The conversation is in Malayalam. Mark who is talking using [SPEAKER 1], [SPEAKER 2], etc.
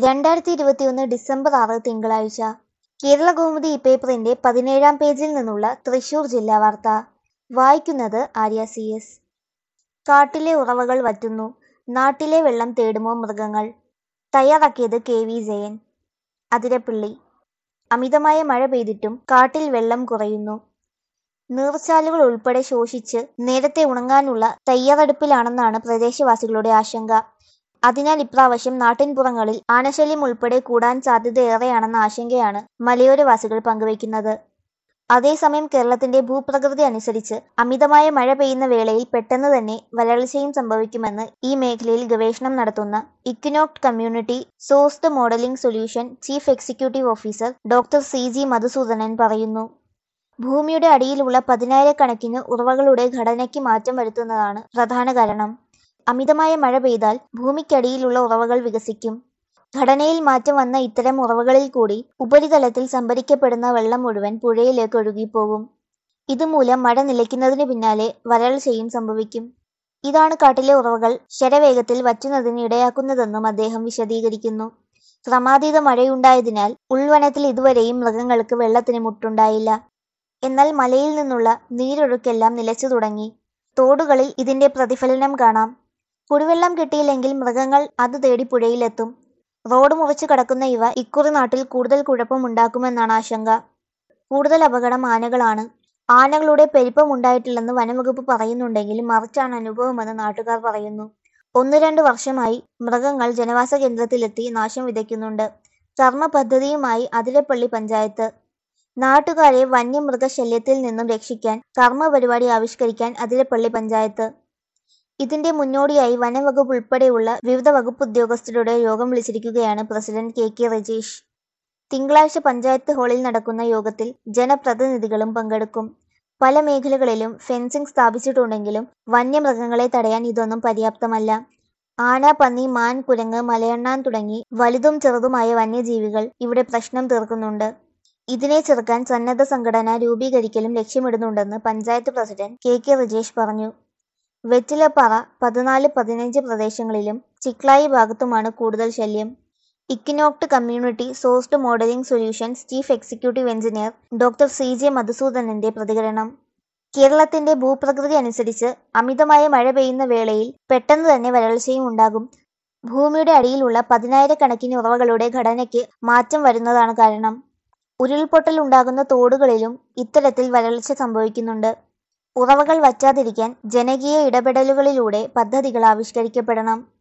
[SPEAKER 1] രണ്ടായിരത്തി ഇരുപത്തിയൊന്ന് ഡിസംബർ ആറ് തിങ്കളാഴ്ച കേരള കൗമുദി ഇപ്പേപ്പറിന്റെ പതിനേഴാം പേജിൽ നിന്നുള്ള തൃശൂർ ജില്ലാ വാർത്ത വായിക്കുന്നത് ആര്യ സി എസ് കാട്ടിലെ ഉറവകൾ വറ്റുന്നു നാട്ടിലെ വെള്ളം തേടുമോ മൃഗങ്ങൾ തയ്യാറാക്കിയത് കെ വി ജയൻ അതിരപ്പിള്ളി അമിതമായ മഴ പെയ്തിട്ടും കാട്ടിൽ വെള്ളം കുറയുന്നു നീർച്ചാലുകൾ ഉൾപ്പെടെ ശോഷിച്ച് നേരത്തെ ഉണങ്ങാനുള്ള തയ്യാറെടുപ്പിലാണെന്നാണ് പ്രദേശവാസികളുടെ ആശങ്ക അതിനാൽ ഇപ്രാവശ്യം നാട്ടിൻപുറങ്ങളിൽ ആനശല്യം ഉൾപ്പെടെ കൂടാൻ സാധ്യതയേറെയാണെന്ന ആശങ്കയാണ് മലയോരവാസികൾ പങ്കുവയ്ക്കുന്നത് അതേസമയം കേരളത്തിന്റെ ഭൂപ്രകൃതി അനുസരിച്ച് അമിതമായ മഴ പെയ്യുന്ന വേളയിൽ പെട്ടെന്ന് തന്നെ വരൾച്ചയും സംഭവിക്കുമെന്ന് ഈ മേഖലയിൽ ഗവേഷണം നടത്തുന്ന Equinoct community sourced modelling solution chief executive officer doctor C G Madhusoodanan പറയുന്നു ഭൂമിയുടെ അടിയിലുള്ള പതിനായിരക്കണക്കിന് ഉറവകളുടെ ഘടനയ്ക്ക് മാറ്റം വരുത്തുന്നതാണ് പ്രധാന കാരണം അമിതമായ മഴ പെയ്താൽ ഭൂമിക്കടിയിലുള്ള ഉറവകൾ വികസിക്കും ഘടനയിൽ മാറ്റം വന്ന ഇത്തരം ഉറവകളിൽ കൂടി ഉപരിതലത്തിൽ സംഭരിക്കപ്പെടുന്ന വെള്ളം മുഴുവൻ പുഴയിലേക്ക് ഒഴുകിപ്പോകും ഇതുമൂലം മഴ നിലയ്ക്കുന്നതിന് പിന്നാലെ വരൾച്ചയും സംഭവിക്കും ഇതാണ് കാട്ടിലെ ഉറവകൾ ശരവേഗത്തിൽ വറ്റുന്നതിന് ഇടയാക്കുന്നതെന്നും അദ്ദേഹം വിശദീകരിക്കുന്നു ക്രമാതീത മഴയുണ്ടായതിനാൽ ഉൾവനത്തിൽ ഇതുവരെയും മൃഗങ്ങൾക്ക് വെള്ളത്തിന് മുട്ടുണ്ടായില്ല എന്നാൽ മലയിൽ നിന്നുള്ള നീരൊഴുക്കെല്ലാം നിലച്ചു തുടങ്ങി തോടുകളിൽ ഇതിന്റെ പ്രതിഫലനം കാണാം കുടിവെള്ളം കിട്ടിയില്ലെങ്കിൽ മൃഗങ്ങൾ അത് തേടി പുഴയിലെത്തും റോഡ് മുറിച്ചു കടക്കുന്ന ഇവ ഇക്കുറി നാട്ടിൽ കൂടുതൽ കുഴപ്പമുണ്ടാക്കുമെന്നാണ് ആശങ്ക കൂടുതൽ അപകടം ആനകളാണ് ആനകളുടെ പെരുപ്പം ഉണ്ടായിട്ടില്ലെന്ന് വനംവകുപ്പ് പറയുന്നുണ്ടെങ്കിലും മറിച്ചാണ് അനുഭവമെന്ന് നാട്ടുകാർ പറയുന്നു ഒന്ന് രണ്ട് വർഷമായി മൃഗങ്ങൾ ജനവാസ കേന്ദ്രത്തിലെത്തി നാശം വിതയ്ക്കുന്നുണ്ട് കർമ്മ പദ്ധതിയുമായി അതിരപ്പള്ളി പഞ്ചായത്ത് നാട്ടുകാരെ വന്യമൃഗശല്യത്തിൽ നിന്നും രക്ഷിക്കാൻ കർമ്മ പരിപാടി ആവിഷ്കരിക്കാൻ അതിരപ്പള്ളി പഞ്ചായത്ത് ഇതിന്റെ മുന്നോടിയായി വനംവകുപ്പ് ഉൾപ്പെടെയുള്ള വിവിധ വകുപ്പ് ഉദ്യോഗസ്ഥരുടെ യോഗം വിളിച്ചിരിക്കുകയാണ് പ്രസിഡന്റ് കെ കെ രജീഷ് തിങ്കളാഴ്ച പഞ്ചായത്ത് ഹാളിൽ നടക്കുന്ന യോഗത്തിൽ ജനപ്രതിനിധികളും പങ്കെടുക്കും പല മേഖലകളിലും ഫെൻസിംഗ് സ്ഥാപിച്ചിട്ടുണ്ടെങ്കിലും വന്യമൃഗങ്ങളെ തടയാൻ ഇതൊന്നും പര്യാപ്തമല്ല ആന പന്നി മാൻ കുരങ്ങ് മലയണ്ണാൻ തുടങ്ങി വലുതും ചെറുതുമായ വന്യജീവികൾ ഇവിടെ പ്രശ്നം തീർക്കുന്നുണ്ട് ഇതിനെ ചെറുക്കാൻ സന്നദ്ധ സംഘടന രൂപീകരിക്കലും ലക്ഷ്യമിടുന്നുണ്ടെന്ന് panchayat president K K Rijesh പറഞ്ഞു വെറ്റിലപ്പാറ പതിനാല് പതിനഞ്ച് പ്രദേശങ്ങളിലും ചിക്ലായി ഭാഗത്തുമാണ് കൂടുതൽ ശല്യം Equinoct community sourced modelling solutions chief executive engineer doctor C J മധുസൂദനന്റെ പ്രതികരണം കേരളത്തിന്റെ ഭൂപ്രകൃതി അനുസരിച്ച് അമിതമായ മഴ പെയ്യുന്ന വേളയിൽ പെട്ടെന്ന് തന്നെ വരൾച്ചയും ഉണ്ടാകും ഭൂമിയുടെ അടിയിലുള്ള പതിനായിരക്കണക്കിന് ഉറവകളുടെ ഘടനയ്ക്ക് മാറ്റം വരുന്നതാണ് കാരണം ഉരുൾപൊട്ടൽ ഉണ്ടാകുന്ന തോടുകളിലും ഇത്തരത്തിൽ വരൾച്ച സംഭവിക്കുന്നുണ്ട് ഉറവകൾ വറ്റാതിരിക്കാൻ ജനകീയ ഇടപെടലുകളിലൂടെ പദ്ധതികൾ ആവിഷ്കരിക്കപ്പെടണം